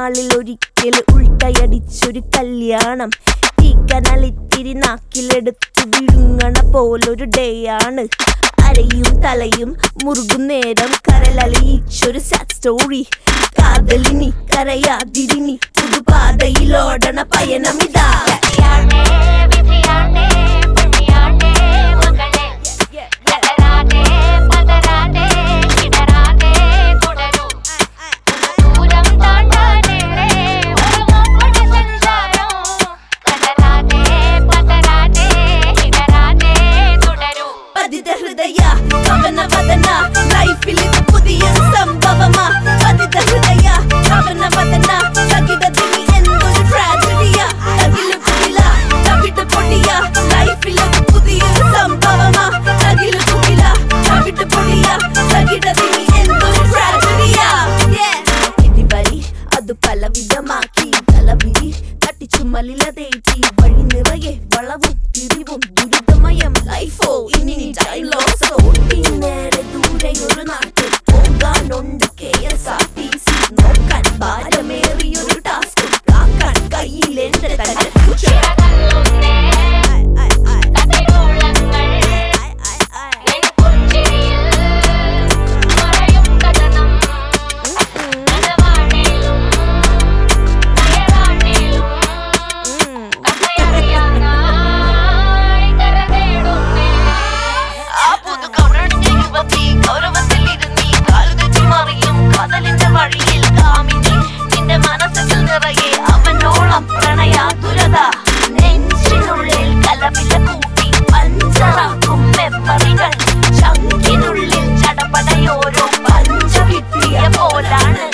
നാളിൽ ഒരിക്കൽ ഉൾട്ടയടിച്ചൊരു കല്യാണം തീക്കനലിത്തിരി നാക്കിലെടുത്ത് വിഴുങ്ങണ പോലൊരു ഡേ ആണ് അരയും തലയും മുറുകും നേരം കരലലിയിച്ചൊരു സാഡ് സ്റ്റോറി കാതലിനി കരയാതിരിനി പുതുപാതയിലോടണ പയനമിതാ വിധിയാണേ വിധിയാണേ പുണ്യാണേ മകളെ കലരാതെ പതരാതെ ഇടരാതെ തുടരൂ ദൂരം താണ്ടാനേറെ ഒരു മുപ്പടി സഞ്ചാരം കലരാതെ പതരാതെ ഇടരാതെ തുടരൂ പതിത ഹൃദയ കവന വദന ലൈഫിൽ ഇത് പുതിയൊരു സംഭവമാ പതിത ഹൃദയ കവന വദന തകിടതിനി എന്തൊരു ട്രാജഡിയ തകില് കുടില തവിട്ട് പൊടിയ ലൈഫിൽ ഇത് പുതിയൊരു സംഭവമാ തകില് കുടില തവിട്ട് പൊടിയ തകിടതിനി എന്തൊരു ട്രാജഡിയ ഇടിവരി അത് പലവിധമാക്കി തലവിധി തട്ടിച്ചുമലിലതേറ്റി വഴി നിറയെ വളവും തിരിവും ദുരിതമയം ലൈഫോ ഇനി ടൈം ലോസോ നേരെ ദൂരെ ഒരു നാട്ടിൽ പോകാനുണ്ട് K S R T C നോക്കാൻ ഭാരമേറിയൊരു ടാസ്ക് കാക്കാൻ കയ്യിൽ എന്റെ തന്നെ ചിറകല്ലുന്നേ കതിരോളങ്ങൾ എൻ പുഞ്ചിരിയിൽ മറയും കഥനം കഥവാണിലും കയറാണിലും കഥയറിയാനായി കരതേടുന്നേ ആ പുതു കവറണിഞ്ഞ യുവതി ഗൗരവത്തിൽ ഇരുന്നീ കാലുതെറ്റി മറിയും കടലിന്റെ വഴിയിൽ കാമിനി നിന്റെ മനസ്സിൽ നിറയെ അവനോളം പ്രണയാതുരത നെഞ്ചിനുള്ളിൽ കലപില കൂട്ടി പഞ്ചറാക്കും മെമ്മറികൾ ചങ്കിനുള്ളിൽ ചടപടയോരോ പഞ്ച കിട്ടിയ പോലാണ്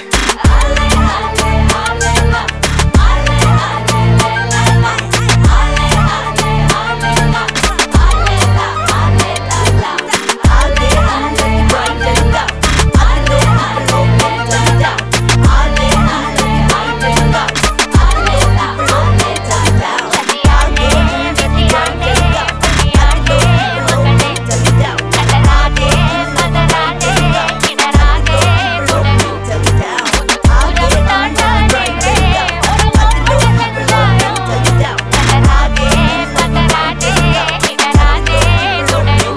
വിധിയാണേ വിധിയാണേ പുണ്യാണേ മകളെ കലരാതെ പതരാതെ ഇടരാതെ തുടരൂ ദൂരം താണ്ടാനേറെ ഒരു മുപ്പടി സഞ്ചാരം കലരാതെ പതരാതെ ഇടരാതെ തുടരൂ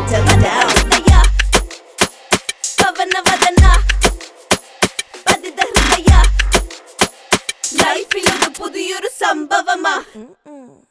ലൈഫിലൊരു പുതിയൊരു സംഭവമാ